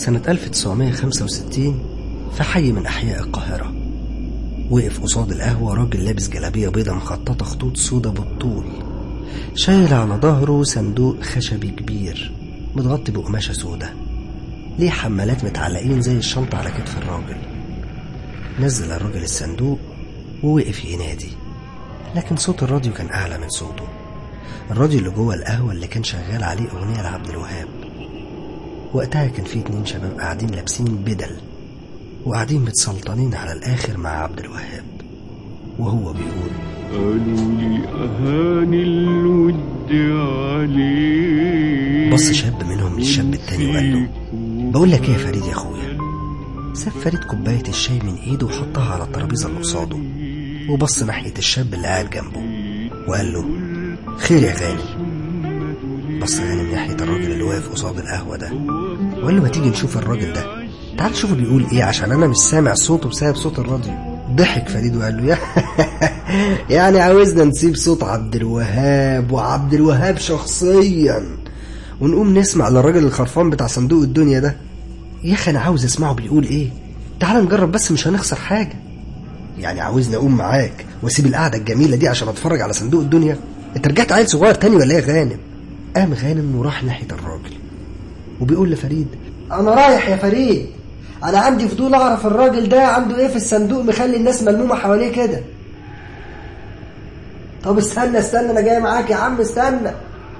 سنة 1965 في حي من أحياء القاهرة وقف قصاد القهوة راجل لابس جلابية بيضة مخططة خطوط سودا بالطول شايل على ظهره صندوق خشبي كبير متغطي بقماشة سودا ليه حمالات متعلقين زي الشنطة على كتف الراجل نزل الراجل الصندوق ووقف ينادي لكن صوت الراديو كان أعلى من صوته الراديو اللي جوه القهوة اللي كان شغال عليه أغنية لعبد الوهاب وقتها كان في اتنين شباب قاعدين لابسين بدل وقاعدين متسلطنين على الآخر مع عبد الوهاب وهو بيقول قالوا لي أهاني الود عليك بص شاب منهم للشاب التاني وقال له بقول لك ايه يا فريد يا اخويا ساب فريد كوباية الشاي من ايده وحطها على الترابيزة اللي قصاده وبص ناحية الشاب اللي قاعد جنبه وقال له خير يا غالي بص غانم ناحية الراجل اللي واقف قصاد القهوة ده وقال له ما تيجي نشوف الراجل ده تعال شوفه بيقول ايه عشان انا مش سامع صوته بسبب صوت الراديو ضحك فريد وقال له يا يعني عاوزنا نسيب صوت عبد الوهاب وعبد الوهاب شخصيا ونقوم نسمع للراجل الخرفان بتاع صندوق الدنيا ده يا اخي انا عاوز اسمعه بيقول ايه تعال نجرب بس مش هنخسر حاجه يعني عاوزني اقوم معاك واسيب القعده الجميله دي عشان اتفرج على صندوق الدنيا انت رجعت عيل صغير تاني ولا ايه يا غانم قام غانم وراح ناحيه الراجل وبيقول لفريد انا رايح يا فريد انا عندي فضول اعرف الراجل ده عنده ايه في الصندوق مخلي الناس ملمومه حواليه كده طب استنى استنى انا جاي معاك يا عم استنى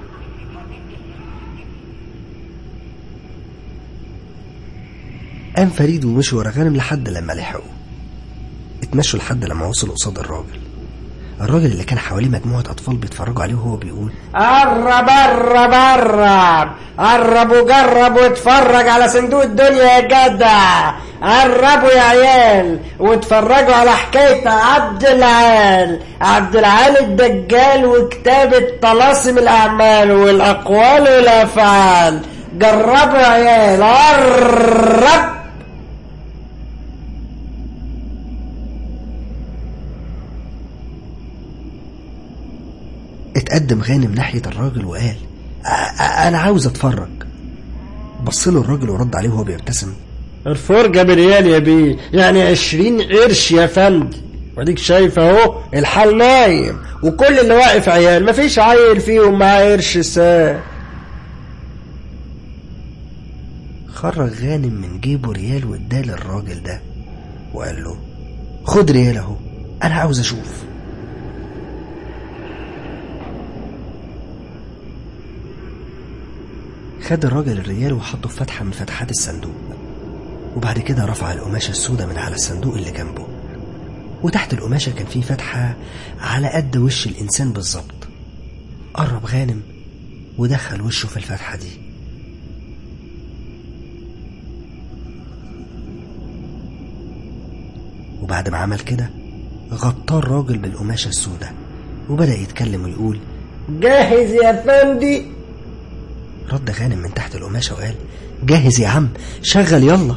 قام فريد ومشي ورا غانم لحد لما لحقوا اتمشوا لحد لما وصلوا قصاد الراجل الراجل اللي كان حواليه مجموعة أطفال بيتفرجوا عليه وهو بيقول قرب قرب قرب قرب وجرب واتفرج على صندوق الدنيا يا جدع قربوا يا عيال واتفرجوا على حكاية عبد العال عبد العال الدجال وكتابة طلاسم الأعمال والأقوال والأفعال جربوا يا عيال قرب اتقدم غانم ناحية الراجل وقال "أ- أ- أنا عاوز أتفرج بص له الراجل ورد عليه وهو بيبتسم الفرجة بريال يا بيه يعني عشرين قرش يا فندم واديك شايف اهو الحال نايم وكل اللي واقف عيال مفيش عيل فيهم معاه قرش ساعة خرج غانم من جيبه ريال واداه للراجل ده وقال له خد ريال اهو انا عاوز اشوف خد الراجل الريال وحطه في فتحة من فتحات الصندوق وبعد كده رفع القماشة السوداء من على الصندوق اللي جنبه وتحت القماشة كان في فتحة على قد وش الإنسان بالظبط قرب غانم ودخل وشه في الفتحة دي وبعد ما عمل كده غطاه الراجل بالقماشة السوداء وبدأ يتكلم ويقول جاهز يا فندي رد غانم من تحت القماشة وقال جاهز يا عم شغل يلا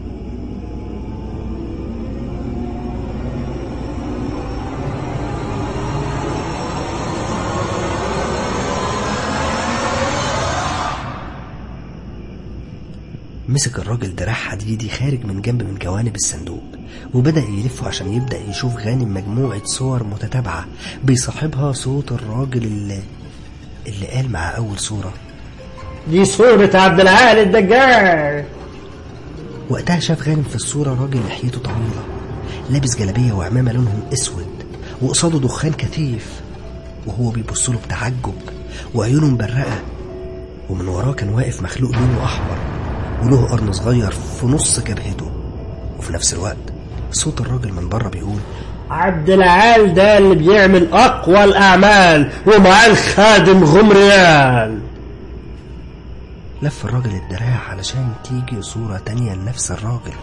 مسك الراجل دراع حديدي خارج من جنب من جوانب الصندوق وبدأ يلفه عشان يبدأ يشوف غانم مجموعة صور متتابعة بيصاحبها صوت الراجل اللي اللي قال مع أول صورة دي صورة عبد العال الدجال وقتها شاف غانم في الصورة راجل لحيته طويلة لابس جلابية وعمامة لونهم أسود وقصاده دخان كثيف وهو بيبص له بتعجب وعيونه مبرقة ومن وراه كان واقف مخلوق لونه أحمر وله قرن صغير في نص جبهته وفي نفس الوقت صوت الراجل من بره بيقول عبد العال ده اللي بيعمل أقوى الأعمال ومعاه الخادم غمريان لف الراجل الدراع علشان تيجي صورة تانية لنفس الراجل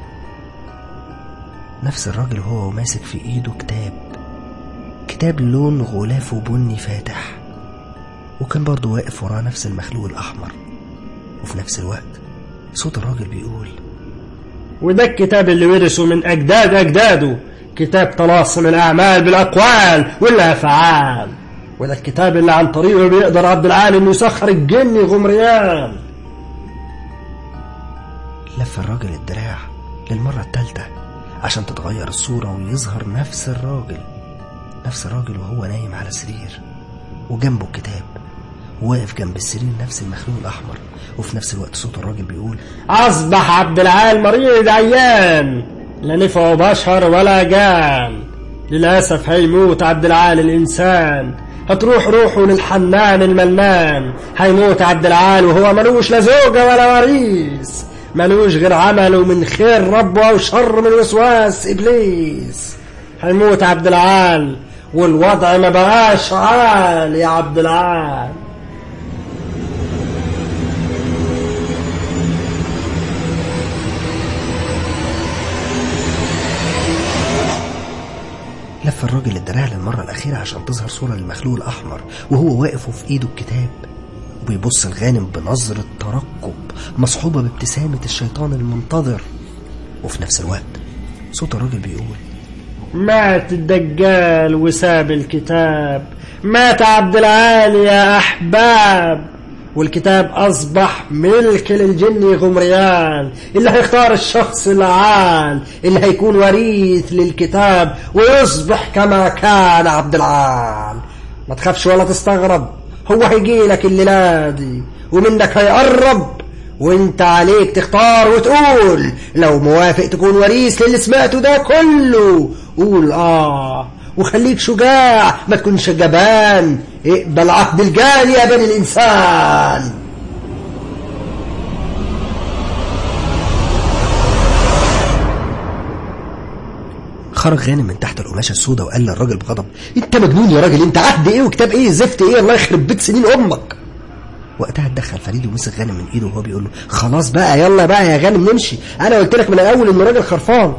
نفس الراجل هو ماسك في ايده كتاب كتاب لون غلافه بني فاتح وكان برضه واقف وراه نفس المخلوق الأحمر وفي نفس الوقت صوت الراجل بيقول وده الكتاب اللي ورثه من أجداد أجداده كتاب طلاسم الأعمال بالأقوال والأفعال وده الكتاب اللي عن طريقه بيقدر عبد العال إنه يسخر الجن غمريان لف الراجل الدراع للمرة التالتة عشان تتغير الصورة ويظهر نفس الراجل نفس الراجل وهو نايم على سرير وجنبه الكتاب واقف جنب السرير نفس المخلوق الأحمر وفي نفس الوقت صوت الراجل بيقول أصبح عبد العال مريض عيان لا نفعه بشر ولا جان للأسف هيموت عبد العال الإنسان هتروح روحه للحنان المنان هيموت عبد العال وهو ملوش لا زوجة ولا وريث ملوش غير عمله من خير ربه أو شر من وسواس إبليس هيموت عبد العال والوضع ما بقاش عال يا عبد العال لف الراجل الدراع للمرة الأخيرة عشان تظهر صورة للمخلوق الأحمر وهو واقف وفي إيده الكتاب وبيبص الغانم بنظرة ترقب مصحوبة بابتسامة الشيطان المنتظر وفي نفس الوقت صوت الراجل بيقول مات الدجال وساب الكتاب مات عبد العال يا أحباب والكتاب أصبح ملك للجن غمريان اللي هيختار الشخص العال اللي هيكون وريث للكتاب ويصبح كما كان عبد العال ما تخافش ولا تستغرب هو هيجي لك الليلة دي ومنك هيقرب وانت عليك تختار وتقول لو موافق تكون وريث للي سمعته ده كله قول اه وخليك شجاع ما تكونش جبان اقبل عهد الجال يا بني الانسان خرج غانم من تحت القماشة السوداء وقال للراجل بغضب انت مجنون يا راجل انت عهد ايه وكتاب ايه زفت ايه الله يخرب بيت سنين امك وقتها اتدخل فريد ومسك غانم من ايده وهو بيقول له خلاص بقى يلا بقى يا غانم نمشي انا قلت لك من الاول انه راجل خرفان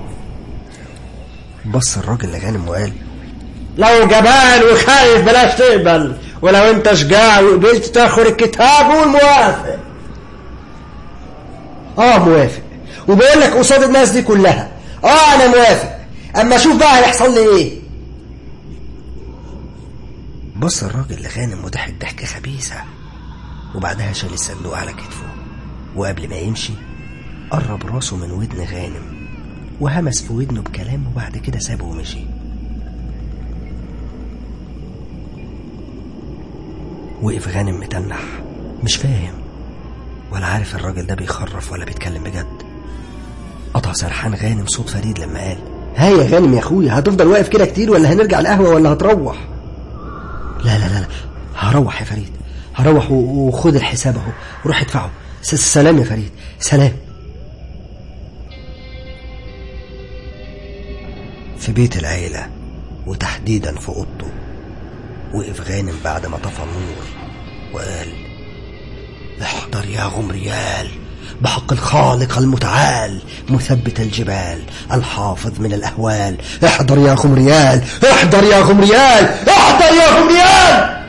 بص الراجل لغانم وقال لو جبان وخايف بلاش تقبل ولو انت شجاع وقبلت تاخد الكتاب والموافق اه موافق وبقول لك قصاد الناس دي كلها اه انا موافق اما اشوف بقى هيحصل لي ايه بص الراجل لغانم وضحك ضحكه خبيثه وبعدها شال الصندوق على كتفه وقبل ما يمشي قرب راسه من ودن غانم وهمس في ودنه بكلام وبعد كده سابه ومشي وقف غانم متنح مش فاهم ولا عارف الراجل ده بيخرف ولا بيتكلم بجد قطع سرحان غانم صوت فريد لما قال ها يا غانم يا اخويا هتفضل واقف كده كتير ولا هنرجع القهوه ولا هتروح لا لا لا, لا. هروح يا فريد هروح وخد الحساب اهو روح ادفعه سلام يا فريد سلام في بيت العيلة وتحديدا في أوضته وقف غانم بعد ما طفى النور وقال احضر يا غمريال بحق الخالق المتعال مثبت الجبال الحافظ من الأهوال احضر يا غمريال احضر يا غمريال احضر يا غمريال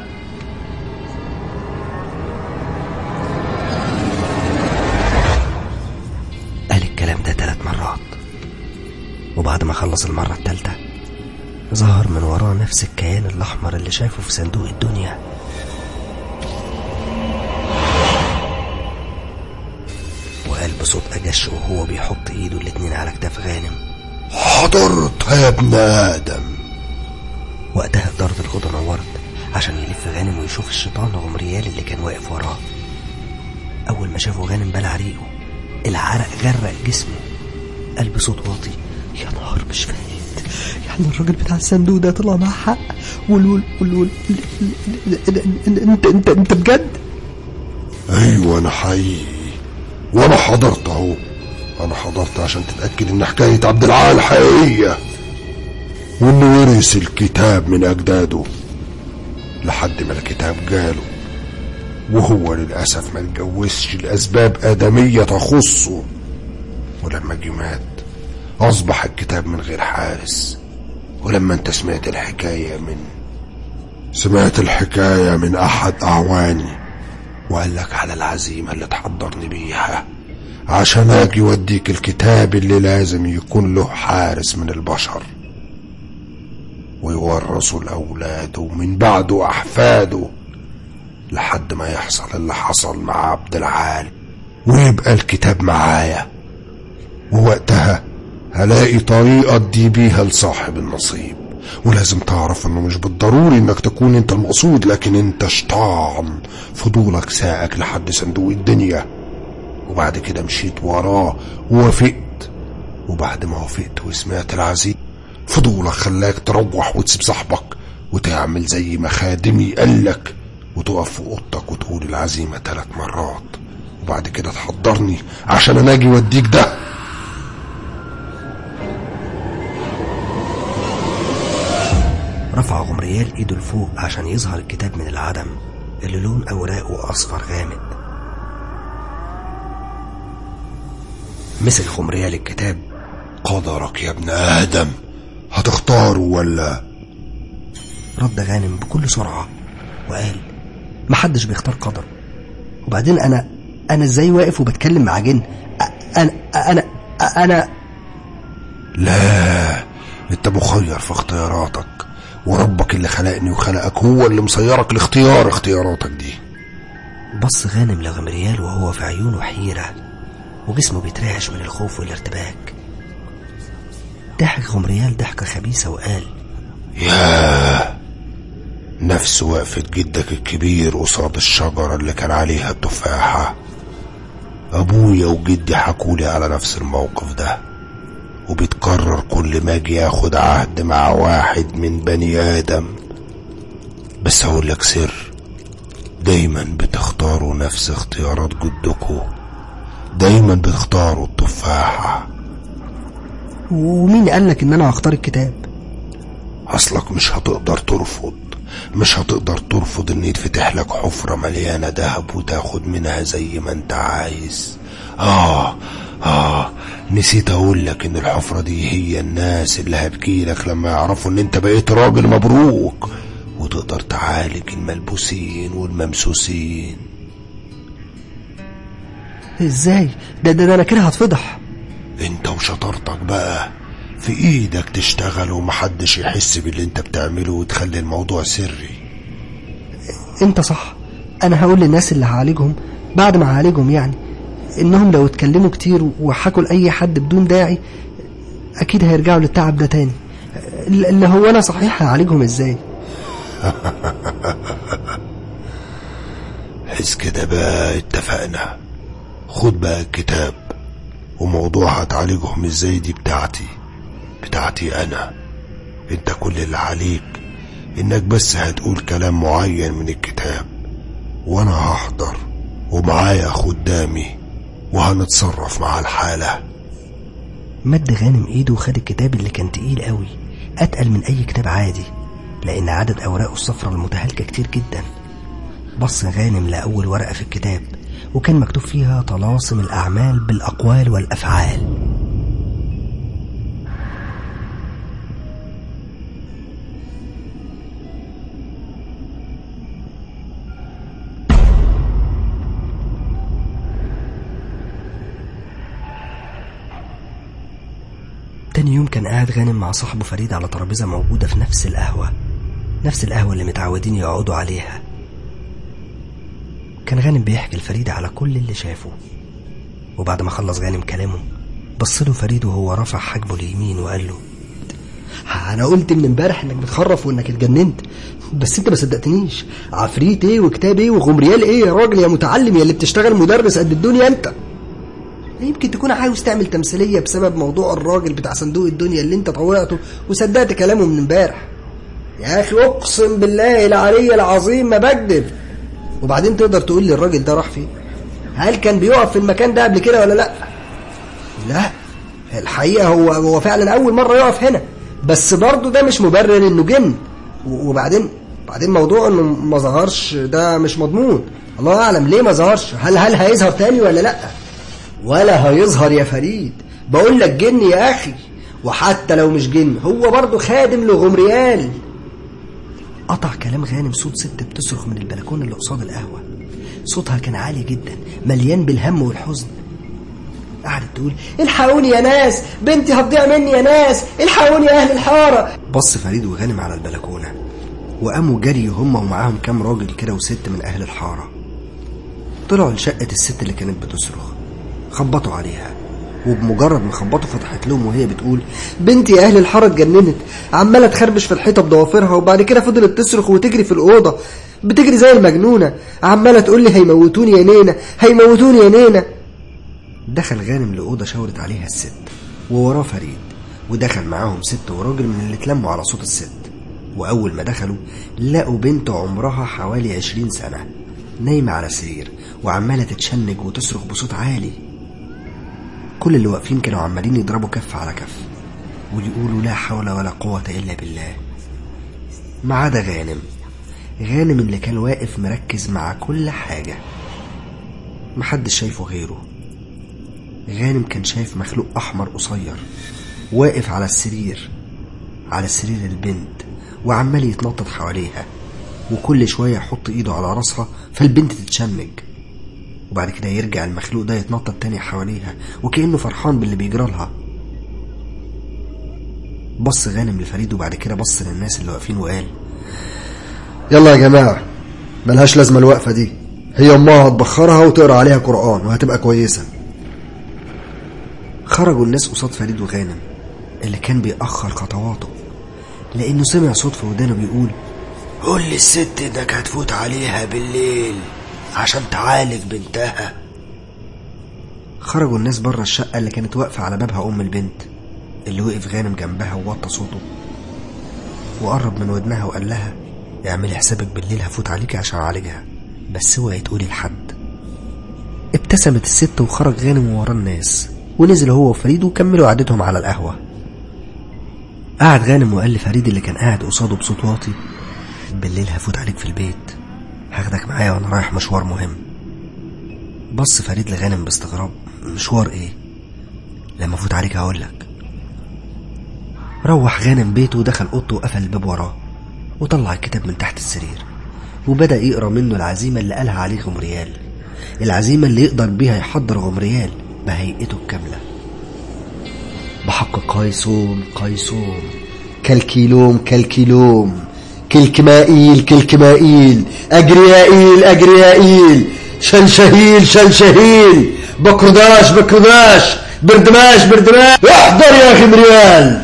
قال الكلام ده ثلاث مرات وبعد ما خلص المرة التالتة ظهر من وراه نفس الكيان الأحمر اللي شافه في صندوق الدنيا وقال بصوت أجش وهو بيحط إيده الاتنين على كتاف غانم حضرت يا ابن آدم وقتها إدارة الأوضة نورت عشان يلف غانم ويشوف الشيطان غمريال اللي كان واقف وراه أول ما شافه غانم بلع ريقه العرق غرق جسمه قال بصوت واطي يا نهار مش فايت يعني الراجل بتاع الصندوق ده طلع معاه حق وال وال وال وال انت انت انت بجد ايوه انا حقيقي وانا حضرت اهو انا حضرت عشان تتاكد ان حكايه عبد العال حقيقيه وانه ورث الكتاب من اجداده لحد ما الكتاب جاله وهو للاسف ما اتجوزش لاسباب ادميه تخصه ولما جه مات أصبح الكتاب من غير حارس ولما أنت سمعت الحكاية من سمعت الحكاية من أحد أعواني وقال لك على العزيمة اللي تحضرني بيها عشان أجي أوديك الكتاب اللي لازم يكون له حارس من البشر ويورثوا لأولاده ومن بعده أحفاده لحد ما يحصل اللي حصل مع عبد العال ويبقى الكتاب معايا ووقتها هلاقي طريقة ادي بيها لصاحب النصيب ولازم تعرف انه مش بالضروري انك تكون انت المقصود لكن انت شطان فضولك ساقك لحد صندوق الدنيا وبعد كده مشيت وراه ووافقت وبعد ما وافقت وسمعت العزيز فضولك خلاك تروح وتسيب صاحبك وتعمل زي ما خادمي قالك وتقف في اوضتك وتقول العزيمة ثلاث مرات وبعد كده تحضرني عشان انا اجي واديك ده رفع غمريال ايده لفوق عشان يظهر الكتاب من العدم اللي لون اوراقه اصفر غامق مسك غمريال الكتاب قدرك يا ابن ادم هتختاره ولا رد غانم بكل سرعة وقال محدش بيختار قدر وبعدين أنا أنا إزاي واقف وبتكلم مع جن أ- أنا أنا أنا لا انت مخير في اختياراتك وربك اللي خلقني وخلقك هو اللي مسيرك لاختيار اختياراتك دي بص غانم لغمريال وهو في عيونه حيرة وجسمه بيترعش من الخوف والارتباك ضحك غمريال ضحكة خبيثة وقال ياه نفس وقفة جدك الكبير قصاد الشجرة اللي كان عليها التفاحة أبويا وجدي حكولي على نفس الموقف ده وبيتكرر كل ما اجي اخد عهد مع واحد من بني آدم بس هقول لك سر دايما بتختاروا نفس اختيارات جدكم دايما بتختاروا التفاحة ومين قالك إن أنا هختار الكتاب اصلك مش هتقدر ترفض مش هتقدر ترفض ان يتفتح لك حفرة مليانة دهب وتاخد منها زي ما انت عايز اه اه نسيت اقول لك ان الحفرة دي هي الناس اللي هتجيلك لما يعرفوا ان انت بقيت راجل مبروك وتقدر تعالج الملبوسين والممسوسين إزاي ده ده, ده أنا كده هتفضح انت وشطارتك بقى في ايدك تشتغل ومحدش يحس باللي انت بتعمله وتخلي الموضوع سري أنت صح أنا هقول للناس اللي هعالجهم بعد ما هعالجهم يعني إنهم لو اتكلموا كتير وحكوا لأي حد بدون داعي أكيد هيرجعوا للتعب ده تاني اللي هو أنا صحيح هعالجهم إزاي حس كده بقى اتفقنا خد بقى الكتاب وموضوع هتعالجهم ازاي دي بتاعتي بتاعتي انا انت كل اللي عليك انك بس هتقول كلام معين من الكتاب وانا هحضر ومعايا خدامي وهنتصرف مع الحالة مد غانم ايده وخد الكتاب اللي كان تقيل قوي اتقل من اي كتاب عادي لان عدد اوراقه الصفراء المتهالكه كتير جدا بص غانم لاول ورقه في الكتاب وكان مكتوب فيها طلاسم الاعمال بالاقوال والافعال تاني يوم كان قاعد غانم مع صاحبه فريد على ترابيزة موجودة في نفس القهوة نفس القهوة اللي متعودين يقعدوا عليها كان غانم بيحكي لفريد على كل اللي شافه وبعد ما خلص غانم كلامه بص له فريد وهو رافع حاجبه اليمين وقال له انا قلت من امبارح انك بتخرف وانك اتجننت بس انت ما صدقتنيش عفريت ايه وكتاب ايه وغمريال ايه يا راجل يا متعلم يا اللي بتشتغل مدرس قد الدنيا انت يمكن تكون عاوز تعمل تمثيليه بسبب موضوع الراجل بتاع صندوق الدنيا اللي انت طوعته وصدقت كلامه من امبارح يا اخي اقسم بالله العلي العظيم ما بكذب وبعدين تقدر تقول لي الراجل ده راح فين هل كان بيقف في المكان ده قبل كده ولا لا لا الحقيقه هو هو فعلا اول مره يقف هنا بس برضه ده مش مبرر انه جن و- وبعدين بعدين موضوع انه ما ظهرش ده مش مضمون الله اعلم ليه ما ظهرش هل هل هيظهر تاني ولا لا ولا هيظهر يا فريد بقول لك جن يا اخي وحتى لو مش جن هو برضه خادم لغمريال قطع كلام غانم صوت ست بتصرخ من البلكونه اللي قصاد القهوه صوتها كان عالي جدا مليان بالهم والحزن قعدت تقول الحقوني يا ناس بنتي هتضيع مني يا ناس الحقوني يا اهل الحاره بص فريد وغانم على البلكونه وقاموا جري هم ومعاهم كام راجل كده وست من اهل الحاره طلعوا لشقه الست اللي كانت بتصرخ خبطوا عليها وبمجرد ما خبطوا فتحت لهم وهي بتقول بنتي يا اهل الحاره اتجننت عماله تخربش في الحيطه بضوافرها وبعد كده فضلت تصرخ وتجري في الاوضه بتجري زي المجنونه عماله تقول لي هيموتوني يا نينا هيموتوني يا نينا دخل غانم لأوضة شاورت عليها الست ووراه فريد ودخل معاهم ست وراجل من اللي اتلموا على صوت الست وأول ما دخلوا لقوا بنت عمرها حوالي عشرين سنة نايمة على سرير وعمالة تتشنج وتصرخ بصوت عالي كل اللي واقفين كانوا عمالين يضربوا كف على كف ويقولوا لا حول ولا قوة إلا بالله ما عدا غانم غانم اللي كان واقف مركز مع كل حاجة محدش شايفه غيره غانم كان شايف مخلوق أحمر قصير واقف على السرير على سرير البنت وعمال يتنطط حواليها وكل شوية يحط إيده على راسها فالبنت تتشنج وبعد كده يرجع المخلوق ده يتنطط تاني حواليها وكأنه فرحان باللي بيجرى لها بص غانم لفريد وبعد كده بص للناس اللي واقفين وقال يلا يا جماعة ملهاش لازمة الوقفة دي هي أمها هتبخرها وتقرأ عليها قرآن وهتبقى كويسة خرجوا الناس قصاد فريد وغانم اللي كان بيأخر خطواته لأنه سمع صوت في ودانه بيقول قول للست إنك هتفوت عليها بالليل عشان تعالج بنتها خرجوا الناس بره الشقة اللي كانت واقفة على بابها أم البنت اللي وقف غانم جنبها ووطى صوته وقرب من ودنها وقال لها اعملي حسابك بالليل هفوت عليكي عشان أعالجها بس اوعي تقولي لحد ابتسمت الست وخرج غانم ورا الناس ونزل هو وفريد وكملوا قعدتهم على القهوة قعد غانم وقال لفريد اللي كان قاعد قصاده بصوت واطي بالليل هفوت عليك في البيت هاخدك معايا وانا رايح مشوار مهم بص فريد لغانم باستغراب مشوار ايه لما افوت عليك هقولك روح غانم بيته ودخل اوضته وقفل الباب وراه وطلع الكتاب من تحت السرير وبدأ يقرا منه العزيمة اللي قالها عليه غمريال العزيمة اللي يقدر بيها يحضر غمريال بهيئته الكاملة بحق قيصوم قيصوم كالكيلوم كالكيلوم كالكمائيل كالكمائيل أجريائيل أجريائيل شلشهيل شلشهيل بكرداش بكرداش بردماش بردماش احضر يا أخي مريال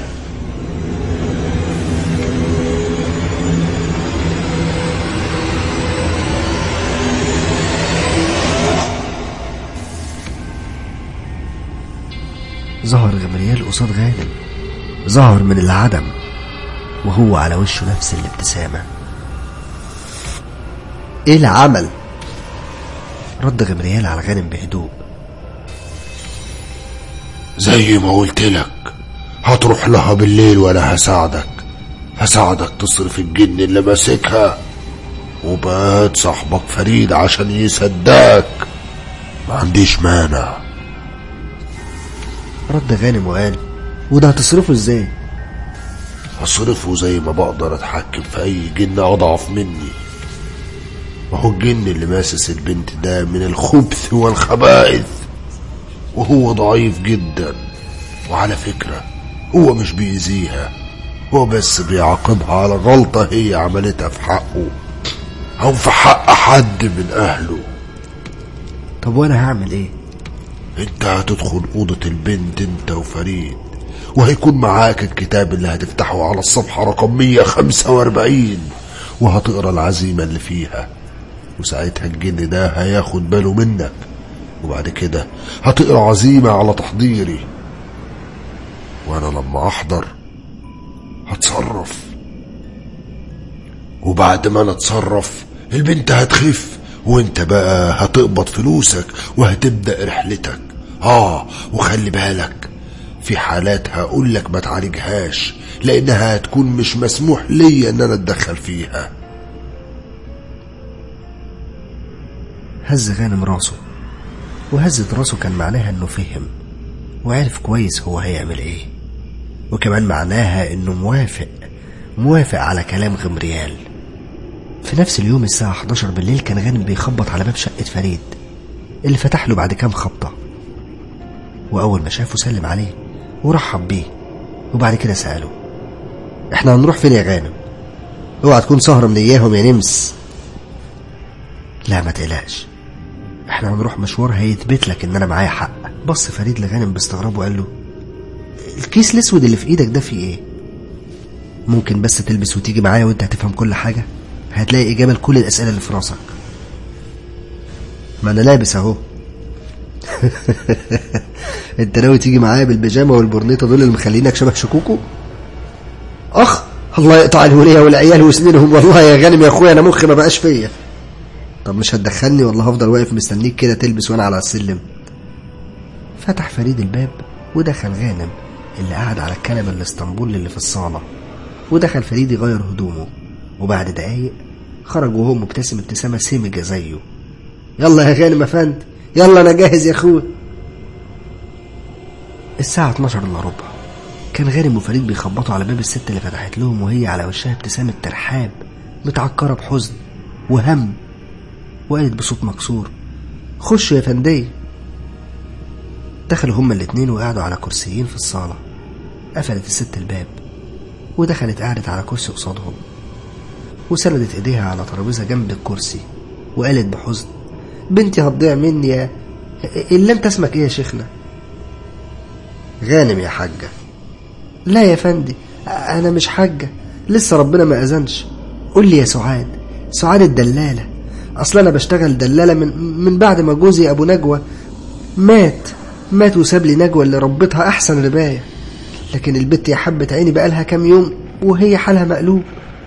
ظهر غمريال قصاد غانم ظهر من العدم وهو على وشه نفس الابتسامة ايه العمل رد غمريال على غانم بهدوء زي ما قلت لك هتروح لها بالليل وانا هساعدك هساعدك تصرف الجن اللي ماسكها وبات صاحبك فريد عشان يصدقك ما عنديش مانع رد غانم وقال وده هتصرفه ازاي هصرفه زي ما بقدر اتحكم في اي جن اضعف مني وهو الجن اللي ماسس البنت ده من الخبث والخبائث وهو ضعيف جدا وعلى فكرة هو مش بيأذيها هو بس بيعاقبها على غلطة هي عملتها في حقه أو في حق حد من أهله طب وانا هعمل ايه انت هتدخل أوضة البنت انت وفريد وهيكون معاك الكتاب اللي هتفتحه على الصفحة رقم 145 وهتقرا العزيمة اللي فيها وساعتها الجن ده هياخد باله منك وبعد كده هتقرا عزيمة على تحضيري وانا لما احضر هتصرف وبعد ما انا اتصرف البنت هتخف وانت بقى هتقبض فلوسك وهتبدأ رحلتك اه وخلي بالك في حالات هقول لك ما تعالجهاش لانها هتكون مش مسموح ليا ان انا اتدخل فيها هز غانم راسه وهزة راسه كان معناها انه فهم وعرف كويس هو هيعمل ايه وكمان معناها انه موافق موافق على كلام غمريال في نفس اليوم الساعة 11 بالليل كان غانم بيخبط على باب شقة فريد اللي فتح له بعد كام خبطة وأول ما شافه سلم عليه ورحب بيه وبعد كده سأله احنا هنروح فين يا غانم اوعى تكون سهرة من اياهم يا نمس لا ما تقلقش احنا هنروح مشوار هيثبت لك ان انا معايا حق بص فريد لغانم باستغراب وقال له الكيس الاسود اللي في ايدك ده فيه ايه ممكن بس تلبس وتيجي معايا وانت هتفهم كل حاجة هتلاقي اجابة لكل الاسئلة اللي في راسك ما انا لابس اهو انت ناوي تيجي معايا بالبيجامه والبورنيطه دول اللي مخلينك شبه شكوكو اخ الله يقطع الوليه والعيال وسنينهم والله يا غانم يا اخويا انا مخي ما بقاش فيا طب مش هتدخلني ولا هفضل واقف مستنيك كده تلبس وانا على السلم فتح فريد الباب ودخل غانم اللي قاعد على الكنبه الاسطنبول اللي في الصاله ودخل فريد يغير هدومه وبعد دقايق خرج وهو مبتسم ابتسامه سمجه زيه يلا يا غانم افندي يلا انا جاهز يا اخويا الساعة 12 الا ربع كان غانم وفريد بيخبطوا على باب الست اللي فتحت لهم وهي على وشها ابتسامة ترحاب متعكرة بحزن وهم وقالت بصوت مكسور خشوا يا فندية دخلوا هما الاتنين وقعدوا على كرسيين في الصالة قفلت الست الباب ودخلت قعدت على كرسي قصادهم وسندت ايديها على ترابيزة جنب الكرسي وقالت بحزن بنتي هتضيع مني يا إلا أنت اسمك إيه يا شيخنا؟ غانم يا حاجة لا يا فندي أنا مش حاجة لسه ربنا ما أذنش قول لي يا سعاد سعاد الدلالة أصل أنا بشتغل دلالة من, من بعد ما جوزي أبو نجوى مات مات وساب لي نجوى اللي ربتها أحسن رباية لكن البت يا حبة عيني بقالها كام يوم وهي حالها مقلوب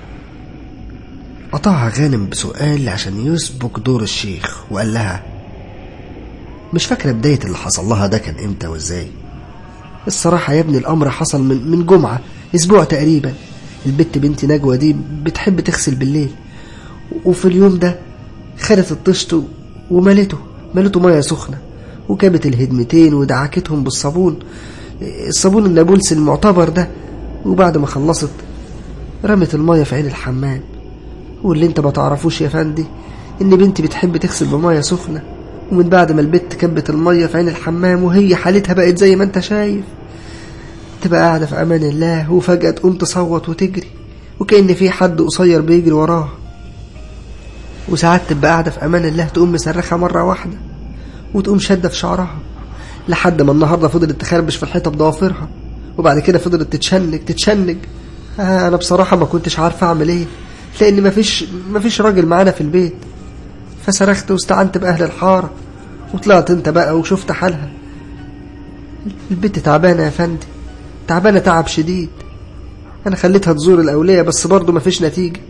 قطعها غانم بسؤال عشان يسبق دور الشيخ وقال لها مش فاكرة بداية اللي حصل لها ده كان امتى وازاي الصراحة يا ابني الأمر حصل من, من جمعة أسبوع تقريبا البت بنتي نجوى دي بتحب تغسل بالليل وفي اليوم ده خدت الطشت وملته ملته مية سخنة وكابت الهدمتين ودعكتهم بالصابون الصابون النابلس المعتبر ده وبعد ما خلصت رمت المية في عين الحمام واللي انت ما تعرفوش يا فندي ان بنتي بتحب تغسل بمية سخنة ومن بعد ما البت كبت المية في عين الحمام وهي حالتها بقت زي ما انت شايف تبقى قاعدة في أمان الله وفجأة تقوم تصوت وتجري وكأن في حد قصير بيجري وراها وساعات تبقى قاعدة في أمان الله تقوم مصرخة مرة واحدة وتقوم شادة في شعرها لحد ما النهاردة فضلت تخربش في الحيطة بضوافرها وبعد كده فضلت تتشنج تتشنج آه أنا بصراحة ما كنتش عارفة أعمل إيه لأن مفيش مفيش راجل معانا في البيت فصرخت واستعنت بأهل الحارة وطلعت انت بقى وشفت حالها البنت تعبانة يا فندي تعبانة تعب شديد أنا خليتها تزور الأولية بس برضه مفيش نتيجة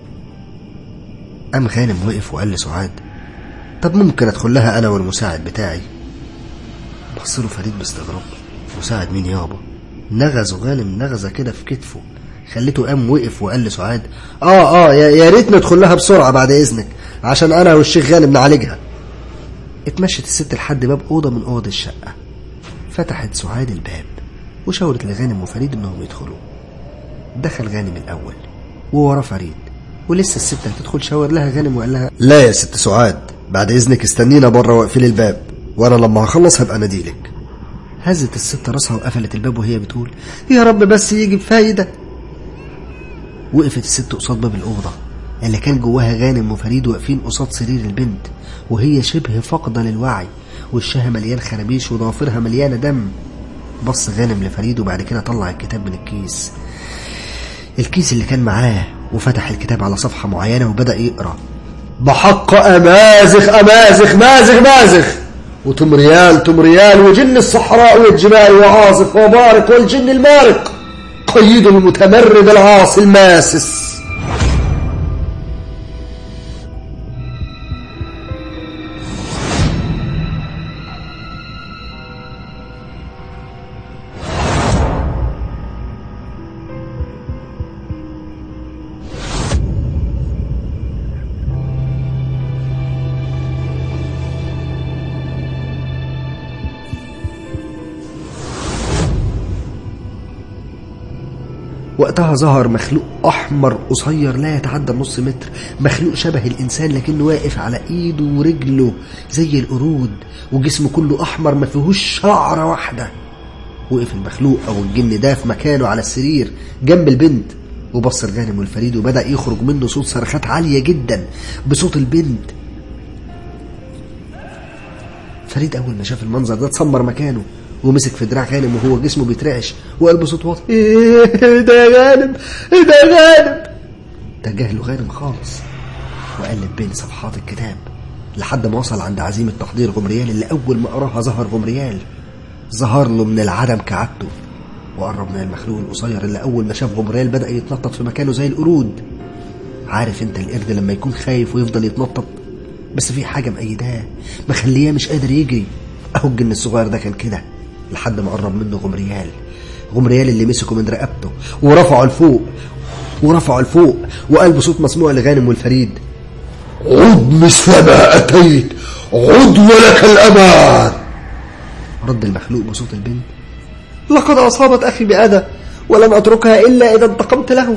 قام غانم وقف وقال لسعاد طب ممكن أدخل لها أنا والمساعد بتاعي بص له فريد باستغراب مساعد مين يابا نغز غانم نغزة كده في كتفه خليته قام وقف وقال لسعاد اه اه يا, يا ريت ندخل لها بسرعة بعد إذنك عشان أنا والشيخ غانم نعالجها اتمشت الست لحد باب أوضة من أوض الشقة فتحت سعاد الباب وشاورت لغانم وفريد إنهم يدخلوا دخل غانم الأول ووراه فريد ولسه الست هتدخل شاور لها غانم وقال لها لا يا ست سعاد بعد إذنك استنينا بره واقفلي الباب وأنا لما هخلص هبقى أناديلك هزت الست راسها وقفلت الباب وهي بتقول يا رب بس يجي بفايدة وقفت الست قصاد باب الأوضة اللي كان جواها غانم وفريد واقفين قصاد سرير البنت وهي شبه فاقدة للوعي وشها مليان خرابيش وضوافرها مليانة دم بص غانم لفريد وبعد كده طلع الكتاب من الكيس الكيس اللي كان معاه وفتح الكتاب على صفحة معينة وبدأ يقرأ بحق أمازخ أمازخ مازخ مازخ وتمريال تمريال وجن الصحراء والجبال وعاصف وبارق والجن المارق قيد المتمرد العاصي الماسس وقتها ظهر مخلوق أحمر قصير لا يتعدى نص متر مخلوق شبه الإنسان لكنه واقف على إيده ورجله زي القرود وجسمه كله أحمر ما فيهوش شعرة واحدة وقف المخلوق أو الجن ده في مكانه على السرير جنب البنت وبص الغانم والفريد وبدأ يخرج منه صوت صرخات عالية جدا بصوت البنت فريد أول ما شاف المنظر ده اتسمر مكانه ومسك في دراع غانم وهو جسمه بيترعش وقلبه صوت واطي ايه ده يا غانم ايه ده يا غانم تجاهله غانم خالص وقلب بين صفحات الكتاب لحد ما وصل عند عزيمة تحضير غمريال اللي أول ما قراها ظهر غمريال ظهر له من العدم كعادته وقرب من المخلوق القصير اللي أول ما شاف غمريال بدأ يتنطط في مكانه زي القرود عارف انت القرد لما يكون خايف ويفضل يتنطط بس في حاجة مأيداه مخليه مش قادر يجري أهو الجن الصغير ده كان كده لحد ما قرب منه غمريال غمريال اللي مسكه من رقبته ورفعه لفوق ورفعه لفوق وقال بصوت مسموع لغانم والفريد عد مثل ما أتيت عد ولك الأمان رد المخلوق بصوت البنت لقد أصابت أخي بأذى ولن أتركها إلا إذا انتقمت له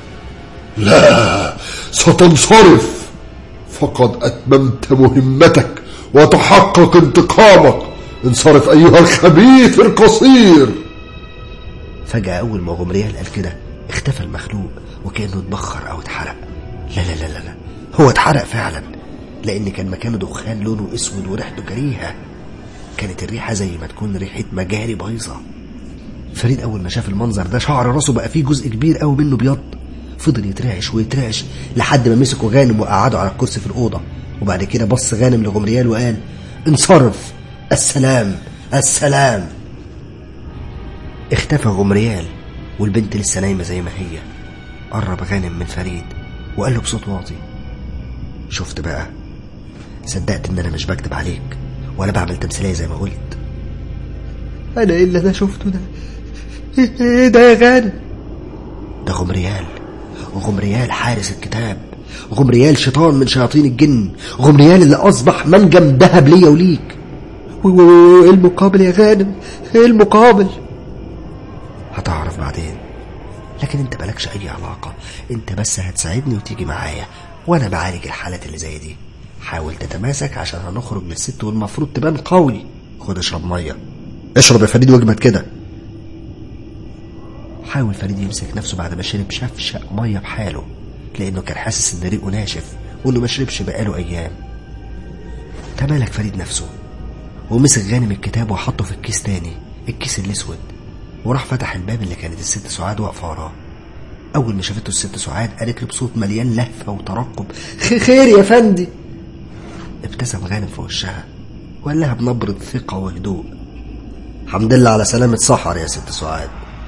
لا ستنصرف فقد أتممت مهمتك وتحقق انتقامك انصرف أيها الخبيث القصير فجأة أول ما غمريال قال كده اختفى المخلوق وكأنه اتبخر أو اتحرق لا لا لا لا, لا. هو اتحرق فعلا لأن كان مكانه دخان لونه أسود وريحته كريهة كانت الريحة زي ما تكون ريحة مجاري بايظة فريد أول ما شاف المنظر ده شعر راسه بقى فيه جزء كبير قوي منه بيض فضل يترعش ويترعش لحد ما مسكه غانم وقعده على الكرسي في الأوضة وبعد كده بص غانم لغمريال وقال انصرف السلام السلام اختفى غمريال والبنت لسه نايمة زي ما هي قرب غانم من فريد وقال له بصوت واطي شفت بقى صدقت ان انا مش بكذب عليك ولا بعمل تمثيلية زي ما قلت انا ايه اللي انا شفته ده ايه ده يا غانم ده غمريال غمريال حارس الكتاب غمريال شيطان من شياطين الجن غمريال اللي اصبح منجم ذهب ليا وليك وايه المقابل يا غانم ايه المقابل هتعرف بعدين لكن انت مالكش اي علاقة انت بس هتساعدني وتيجي معايا وانا بعالج الحالات اللي زي دي حاول تتماسك عشان هنخرج من الست والمفروض تبان قوي خد اشرب ميه اشرب يا فريد واجمد كده حاول فريد يمسك نفسه بعد ما شرب شفشق ميه بحاله لانه كان حاسس ان ريقه ناشف وانه ما شربش بقاله ايام تمالك فريد نفسه ومسك غانم الكتاب وحطه في الكيس تاني الكيس الاسود وراح فتح الباب اللي كانت الست سعاد واقفه وراه اول ما شافته الست سعاد قالت له بصوت مليان لهفه وترقب خير يا فندي ابتسم غانم في وشها وقال لها بنبرة ثقة وهدوء الحمد لله على سلامة سحر يا ست سعاد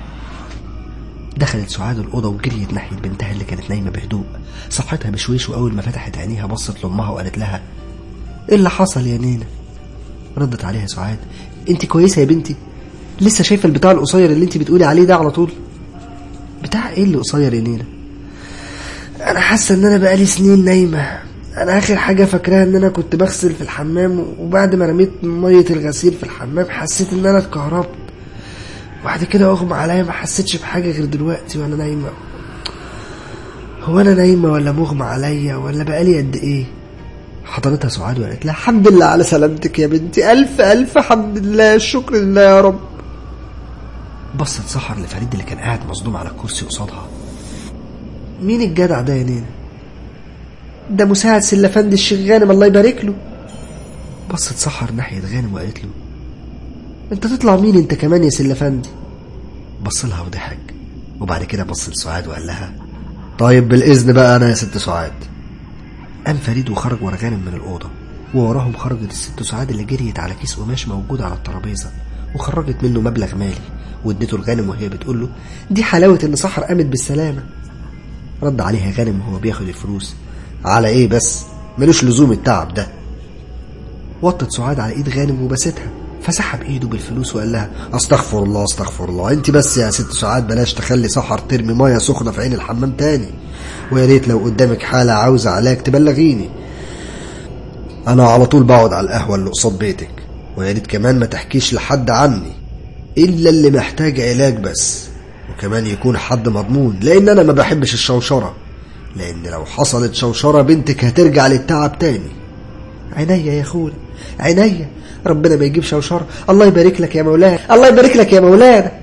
دخلت سعاد الأوضة وجريت ناحية بنتها اللي كانت نايمة بهدوء صحتها بشويش وأول ما فتحت عينيها بصت لأمها وقالت لها إيه اللي حصل يا نينا ردت عليها سعاد انت كويسة يا بنتي لسه شايفة البتاع القصير اللي انت بتقولي عليه ده على طول بتاع ايه اللي قصير يا نينا انا حاسة ان انا بقالي سنين نايمة انا اخر حاجة فاكراها ان انا كنت بغسل في الحمام وبعد ما رميت مية الغسيل في الحمام حسيت ان انا اتكهربت وبعد كده اغمى عليا ما حسيتش بحاجة غير دلوقتي وانا نايمة هو انا نايمة ولا مغمى عليا ولا بقالي قد ايه حضرتها سعاد وقالت لها الحمد لله على سلامتك يا بنتي الف الف حمد لله الشكر لله يا رب بصت سحر لفريد اللي كان قاعد مصدوم على الكرسي قصادها مين الجدع ده يا نينا ده مساعد سلفند الشيخ غانم الله يبارك له بصت سحر ناحية غانم وقالت له انت تطلع مين انت كمان يا سلفندي بص لها وضحك وبعد كده بص لسعاد وقال لها طيب بالإذن بقى أنا يا ست سعاد قام فريد وخرج ورا غانم من الأوضة ووراهم خرجت الست سعاد اللي جريت على كيس قماش موجود على الترابيزة وخرجت منه مبلغ مالي واديته لغانم وهي بتقول له دي حلاوة إن سحر قامت بالسلامة رد عليها غانم وهو بياخد الفلوس على إيه بس ملوش لزوم التعب ده وطت سعاد على إيد غانم وبستها فسحب ايده بالفلوس وقال لها استغفر الله استغفر الله انت بس يا ست سعاد بلاش تخلي سحر ترمي ميه سخنه في عين الحمام تاني ويا ريت لو قدامك حاله عاوزه علاج تبلغيني انا على طول بقعد على القهوه اللي قصاد بيتك ويا ريت كمان ما تحكيش لحد عني الا اللي محتاج علاج بس وكمان يكون حد مضمون لان انا ما بحبش الشوشره لان لو حصلت شوشره بنتك هترجع للتعب تاني عينيا يا اخويا عينيا ربنا ما يجيب شوشره الله يبارك لك يا مولانا الله يبارك لك يا مولانا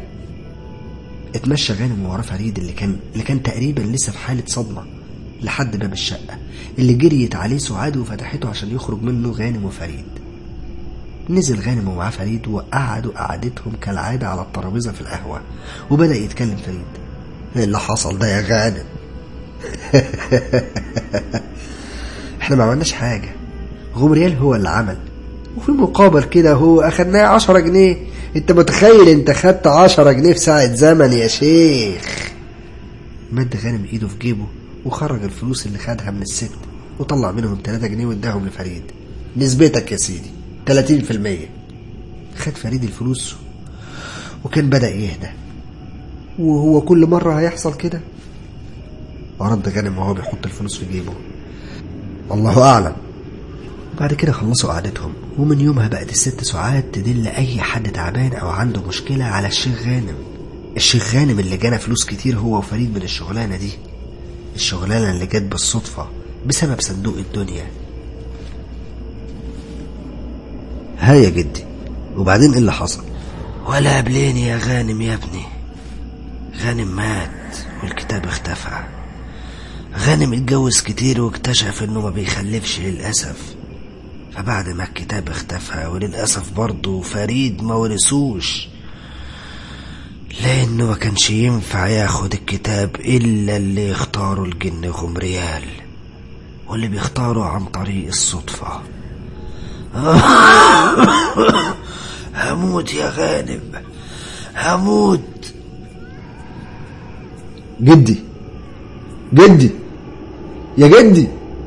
اتمشى غانم وراه فريد اللي كان اللي كان تقريبا لسه في حاله صدمه لحد باب الشقه اللي جريت عليه سعاد وفتحته عشان يخرج منه غانم وفريد نزل غانم ومعاه فريد وقعدوا قعدتهم كالعادة على الترابيزة في القهوة وبدأ يتكلم فريد ايه اللي حصل ده يا غانم احنا ما عملناش حاجة غمريال هو اللي عمل وفي مقابل كده هو اخدناه عشرة جنيه انت متخيل انت خدت عشرة جنيه في ساعة زمن يا شيخ مد غانم ايده في جيبه وخرج الفلوس اللي خدها من الست وطلع منهم 3 جنيه واداهم لفريد نسبتك يا سيدي 30% خد فريد الفلوس وكان بدأ يهدى وهو كل مرة هيحصل كده ورد غانم وهو بيحط الفلوس في جيبه الله أعلم بعد كده خلصوا قعدتهم ومن يومها بقت الست سعاد تدل أي حد تعبان أو عنده مشكلة على الشيخ غانم الشيخ غانم اللي جانا فلوس كتير هو وفريد من الشغلانة دي الشغلانة اللي جت بالصدفة بسبب صندوق الدنيا ها يا جدي وبعدين ايه اللي حصل ولا قبليني يا غانم يا ابني غانم مات والكتاب اختفى غانم اتجوز كتير واكتشف انه ما بيخلفش للأسف فبعد ما الكتاب اختفى وللأسف برضه فريد ما ورثوش لأنه ما كانش ينفع ياخد الكتاب إلا اللي يختاره الجن غمريال واللي بيختاره عن طريق الصدفة هموت يا غانم هموت جدي جدي يا جدي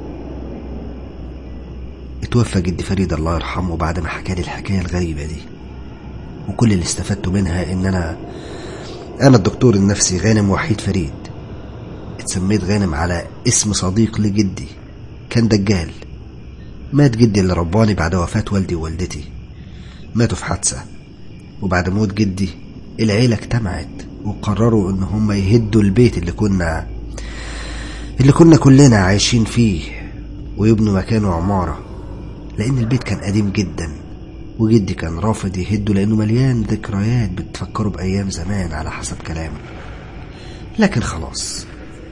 اتوفى جدي فريد الله يرحمه بعد ما حكى لي الحكاية الغريبة دي وكل اللي استفدته منها ان انا انا الدكتور النفسي غانم وحيد فريد اتسميت غانم على اسم صديق لجدي كان دجال مات جدي اللي رباني بعد وفاة والدي ووالدتي ماتوا في حادثة وبعد موت جدي العيلة اجتمعت وقرروا ان هم يهدوا البيت اللي كنا اللي كنا كلنا عايشين فيه ويبنوا مكانه عمارة لأن البيت كان قديم جدا وجدي كان رافض يهده لأنه مليان ذكريات بتفكره بأيام زمان على حسب كلامه لكن خلاص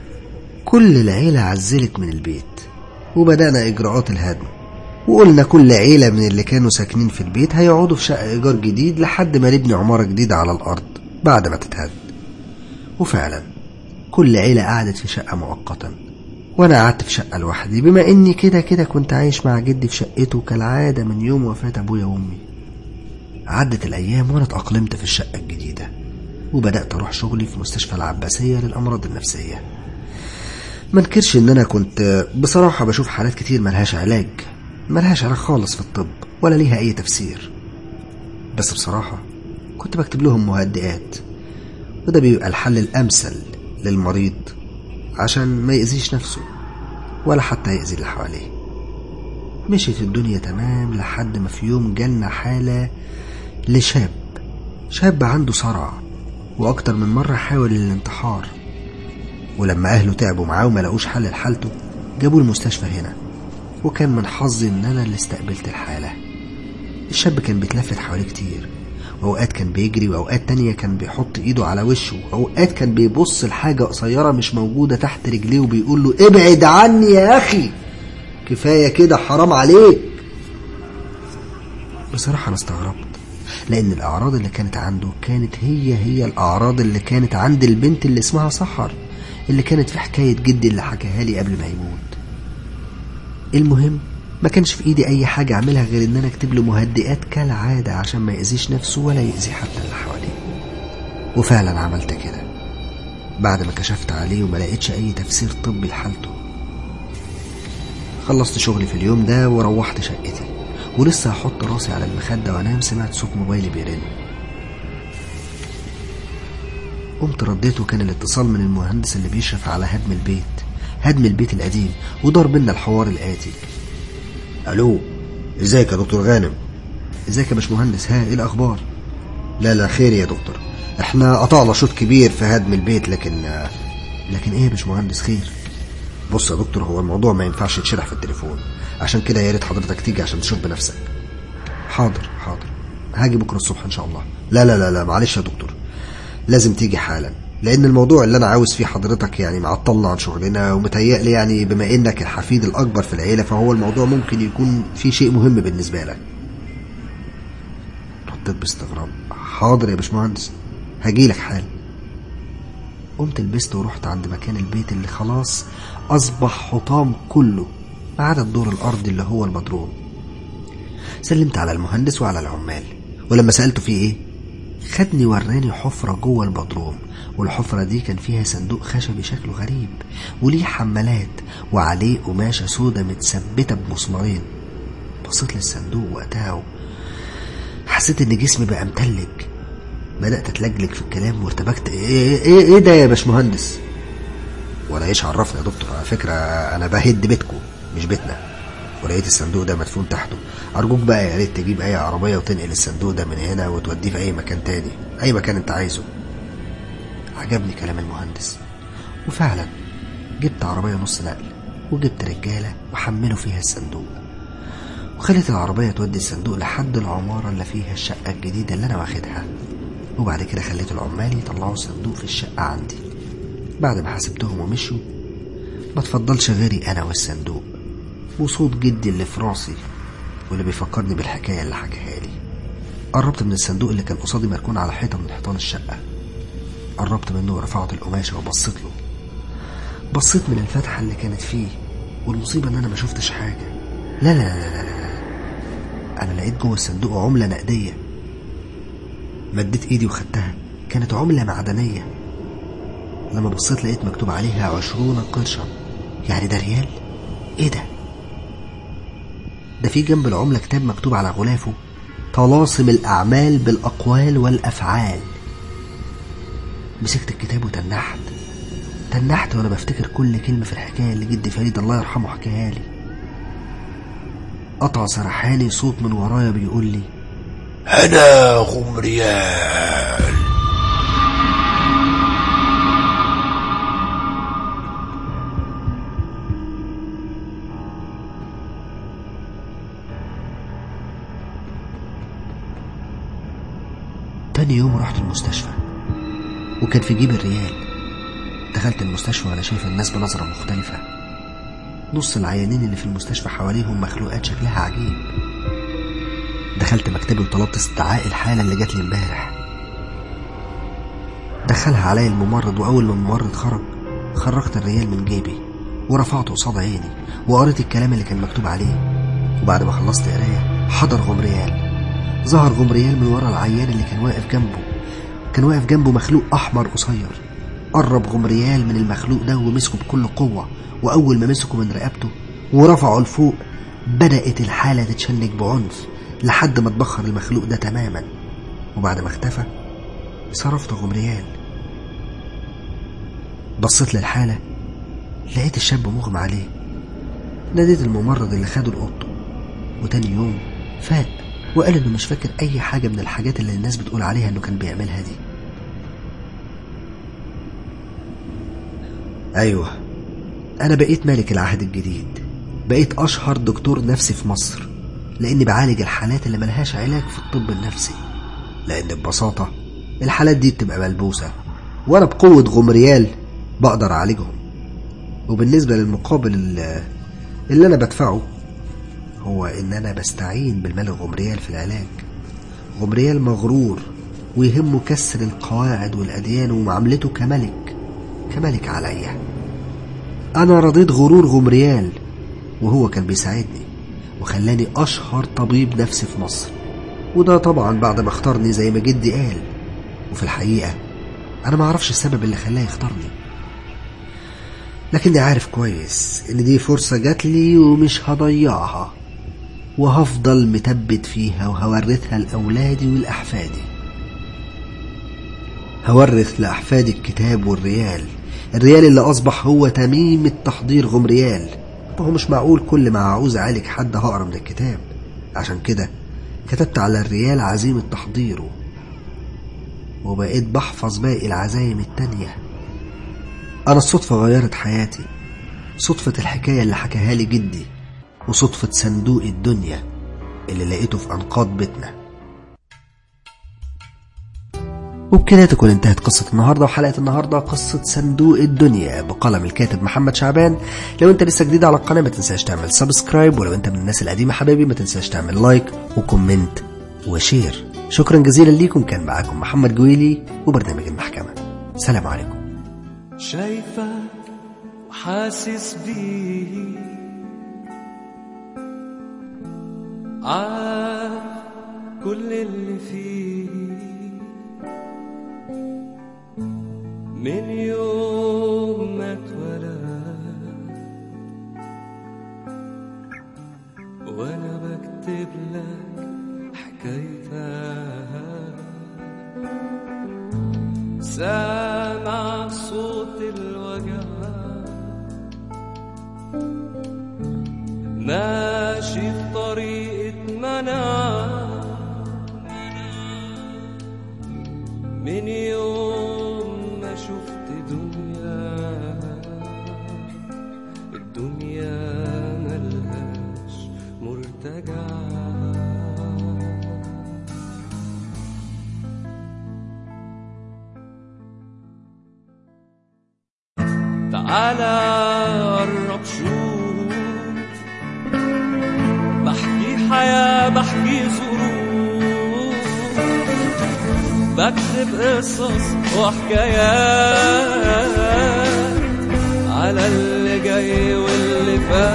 كل العيلة عزلت من البيت وبدأنا إجراءات الهدم وقلنا كل عيلة من اللي كانوا ساكنين في البيت هيقعدوا في شقة إيجار جديد لحد ما نبني عمارة جديدة على الأرض بعد ما تتهد وفعلا كل عيلة قعدت في شقة مؤقتا وأنا قعدت في شقة لوحدي بما إني كده كده كنت عايش مع جدي في شقته كالعادة من يوم وفاة أبويا وأمي عدت الأيام وأنا اتأقلمت في الشقة الجديدة وبدأت أروح شغلي في مستشفى العباسية للأمراض النفسية ما انكرش إن أنا كنت بصراحة بشوف حالات كتير ملهاش علاج ملهاش علاج خالص في الطب ولا ليها أي تفسير بس بصراحة كنت بكتب لهم مهدئات وده بيبقى الحل الأمثل للمريض عشان ما يأذيش نفسه ولا حتى يأذي اللي حواليه مشيت الدنيا تمام لحد ما في يوم جالنا حالة لشاب شاب عنده صرع وأكتر من مرة حاول الانتحار ولما أهله تعبوا معاه وما لقوش حل لحالته جابوه المستشفى هنا وكان من حظي إن أنا اللي استقبلت الحالة الشاب كان بيتلفت حواليه كتير وأوقات كان بيجري وأوقات تانية كان بيحط إيده على وشه وأوقات كان بيبص لحاجة قصيرة مش موجودة تحت رجليه وبيقول له ابعد عني يا أخي كفاية كده حرام عليك بصراحة أنا استغربت لأن الأعراض اللي كانت عنده كانت هي هي الأعراض اللي كانت عند البنت اللي اسمها سحر اللي كانت في حكاية جدي اللي حكاها لي قبل ما يموت المهم ما كانش في ايدي اي حاجة اعملها غير ان انا اكتب له مهدئات كالعادة عشان ما يأذيش نفسه ولا يأذي حتى اللي حواليه وفعلا عملت كده بعد ما كشفت عليه وما لقيتش اي تفسير طبي لحالته خلصت شغلي في اليوم ده وروحت شقتي ولسه هحط راسي على المخدة وانام سمعت صوت موبايلي بيرن قمت رديت وكان الاتصال من المهندس اللي بيشرف على هدم البيت هدم البيت القديم ودار بينا الحوار الآتي الو ازيك يا دكتور غانم ازيك يا باشمهندس ها ايه الاخبار لا لا خير يا دكتور احنا قطعنا شوط كبير في هدم البيت لكن لكن ايه يا باشمهندس خير بص يا دكتور هو الموضوع ما ينفعش يتشرح في التليفون عشان كده يا ريت حضرتك تيجي عشان تشوف بنفسك حاضر حاضر هاجي بكره الصبح ان شاء الله لا لا لا لا معلش يا دكتور لازم تيجي حالا لان الموضوع اللي انا عاوز فيه حضرتك يعني معطلنا عن شغلنا ومتهيألي يعني بما انك الحفيد الاكبر في العيله فهو الموضوع ممكن يكون في شيء مهم بالنسبه لك رديت باستغراب حاضر يا باشمهندس هجيلك حال قمت لبست ورحت عند مكان البيت اللي خلاص أصبح حطام كله ما عدا الدور الأرضي اللي هو البدروم سلمت على المهندس وعلى العمال ولما سألته فيه إيه خدني وراني حفرة جوه البدروم والحفرة دي كان فيها صندوق خشبي شكله غريب وليه حمالات وعليه قماشة سودة متثبتة بمسمارين بصيت للصندوق وقتها و- حسيت ان جسمي بقى متلج بدأت اتلجلج في الكلام وارتبكت ايه, إيه, إيه ده يا باشمهندس ولا ايش عرفني يا دكتور على فكرة انا بهد بيتكم مش بيتنا ولقيت الصندوق ده مدفون تحته ارجوك بقى يا ريت تجيب اي عربية وتنقل الصندوق ده من هنا وتوديه في اي مكان تاني اي مكان انت عايزه عجبني كلام المهندس وفعلا جبت عربية نص نقل وجبت رجالة وحملوا فيها الصندوق وخلت العربية تودي الصندوق لحد العمارة اللي فيها الشقة الجديدة اللي أنا واخدها وبعد كده خليت العمال يطلعوا الصندوق في الشقة عندي بعد ما حسبتهم ومشوا ما تفضلش غيري أنا والصندوق وصوت جدي اللي في راسي واللي بيفكرني بالحكاية اللي حكاها لي قربت من الصندوق اللي كان قصادي مركون على حيطة من حيطان الشقة قربت منه ورفعت القماشة وبصيت له بصيت من الفتحة اللي كانت فيه والمصيبة إن أنا ما شفتش حاجة لا لا لا لا, لا. أنا لقيت جوه الصندوق عملة نقدية مديت إيدي وخدتها كانت عملة معدنية لما بصيت لقيت مكتوب عليها عشرون قرشا يعني ده ريال إيه ده ده في جنب العملة كتاب مكتوب على غلافه طلاسم الأعمال بالأقوال والأفعال مسكت الكتاب وتنحت تنحت وانا بفتكر كل كلمة في الحكاية اللي جدي فريد الله يرحمه حكاها لي قطع سرحاني صوت من ورايا بيقول لي أنا غمريال تاني يوم رحت المستشفى وكان في جيب الريال دخلت المستشفى وانا شايف الناس بنظرة مختلفة نص العيانين اللي في المستشفى حواليهم مخلوقات شكلها عجيب دخلت مكتبي وطلبت استدعاء الحالة اللي جات لي امبارح دخلها عليا الممرض واول ما الممرض خرج خرجت الريال من جيبي ورفعته قصاد عيني وقريت الكلام اللي كان مكتوب عليه وبعد ما خلصت قرايه حضر غمريال ظهر غمريال من ورا العيان اللي كان واقف جنبه كان واقف جنبه مخلوق احمر قصير قرب غمريال من المخلوق ده ومسكه بكل قوة وأول ما مسكه من رقبته ورفعه لفوق بدأت الحالة تتشنج بعنف لحد ما اتبخر المخلوق ده تماما وبعد ما اختفى صرفت غمريال بصيت للحالة لقيت الشاب مغمى عليه ناديت الممرض اللي خده لأوضته وتاني يوم فاق وقال انه مش فاكر اي حاجة من الحاجات اللي الناس بتقول عليها انه كان بيعملها دي ايوه انا بقيت ملك العهد الجديد بقيت اشهر دكتور نفسي في مصر لاني بعالج الحالات اللي ملهاش علاج في الطب النفسي لان ببساطة الحالات دي بتبقى ملبوسة وانا بقوة غمريال بقدر اعالجهم وبالنسبة للمقابل اللي, اللي انا بدفعه هو ان انا بستعين بالملك غمريال في العلاج غمريال مغرور ويهمه كسر القواعد والاديان ومعاملته كملك كملك عليا انا رضيت غرور غمريال وهو كان بيساعدني وخلاني اشهر طبيب نفسي في مصر وده طبعا بعد ما اختارني زي ما جدي قال وفي الحقيقة انا ما اعرفش السبب اللي خلاه يختارني لكني عارف كويس ان دي فرصة جات لي ومش هضيعها وهفضل متبت فيها وهورثها لأولادي ولأحفادي هورث لأحفادي الكتاب والريال الريال اللي أصبح هو تميم التحضير غمريال وهو مش معقول كل ما عاوز أعالج حد هقرا من الكتاب عشان كده كتبت على الريال عزيمة تحضيره وبقيت بحفظ باقي العزايم التانية أنا الصدفة غيرت حياتي صدفة الحكاية اللي حكاها لي جدي وصدفة صندوق الدنيا اللي لقيته في أنقاض بيتنا وبكده تكون انتهت قصة النهاردة وحلقة النهاردة قصة صندوق الدنيا بقلم الكاتب محمد شعبان لو انت لسه جديد على القناة ما تنساش تعمل سبسكرايب ولو انت من الناس القديمة حبايبي ما تنساش تعمل لايك وكومنت وشير شكرا جزيلا ليكم كان معاكم محمد جويلي وبرنامج المحكمة سلام عليكم شايفك وحاسس بيه عارف كل اللي فيه من يوم ما اتولد وانا بكتب لك حكايتها سامع صوت الوجع ماشي في طريقة منع من يوم ما شفت دنيا الدنيا ملهاش مرتجع تعالى قرب شوف بحكي حياة بحكي ظروف بكتب قصص وحكايات على اللي جاي واللي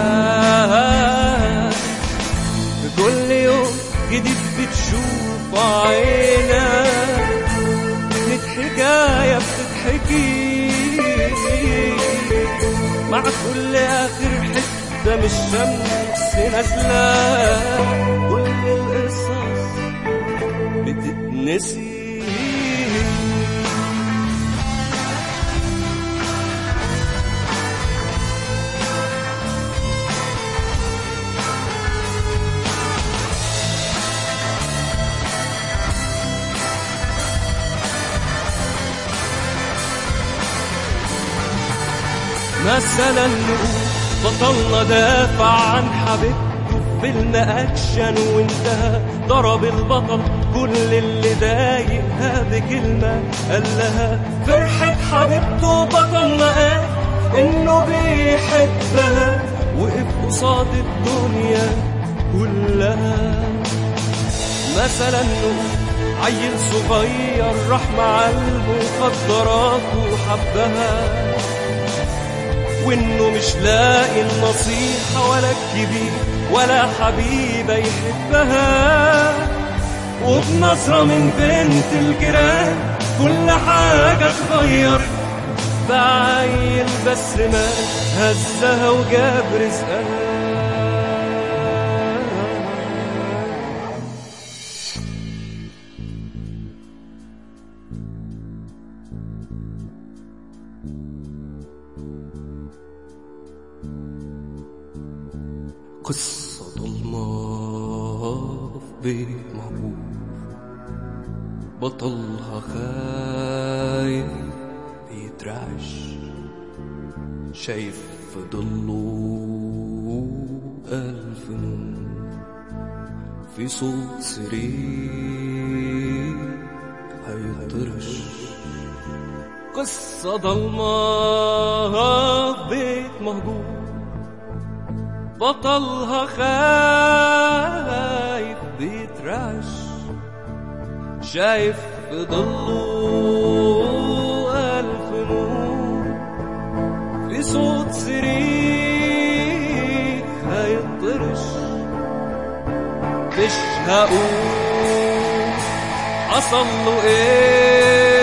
فات في كل يوم جديد بتشوف عينك كانت حكاية بتتحكي مع كل آخر حتة من الشمس نازلة كل القصص بتتنسي مثلا نقول بطلنا دافع عن حبيبته في فيلم اكشن وانتهى ضرب البطل كل اللي ضايقها بكلمة قال لها فرحة حبيبته بطلنا قال انه بيحبها وقف قصاد الدنيا كلها مثلا نقول عيل صغير راح مع المخدرات وحبها وانه مش لاقي النصيحة ولا الكبير ولا حبيبة يحبها وبنظرة من بنت الجيران كل حاجة اتغير بعيل بس ما هزها وجاب رزقها قصة ضلمة في بيت مهجور بطلها خايف بيترعش شايف في ضله ألف نور في صوت سرير هيطرش قصة ضلمة في بيت مهجور بطلها خايف بيترعش شايف في ضله ألف نور في صوت صريخ هيطرش مش هقول حصل له ايه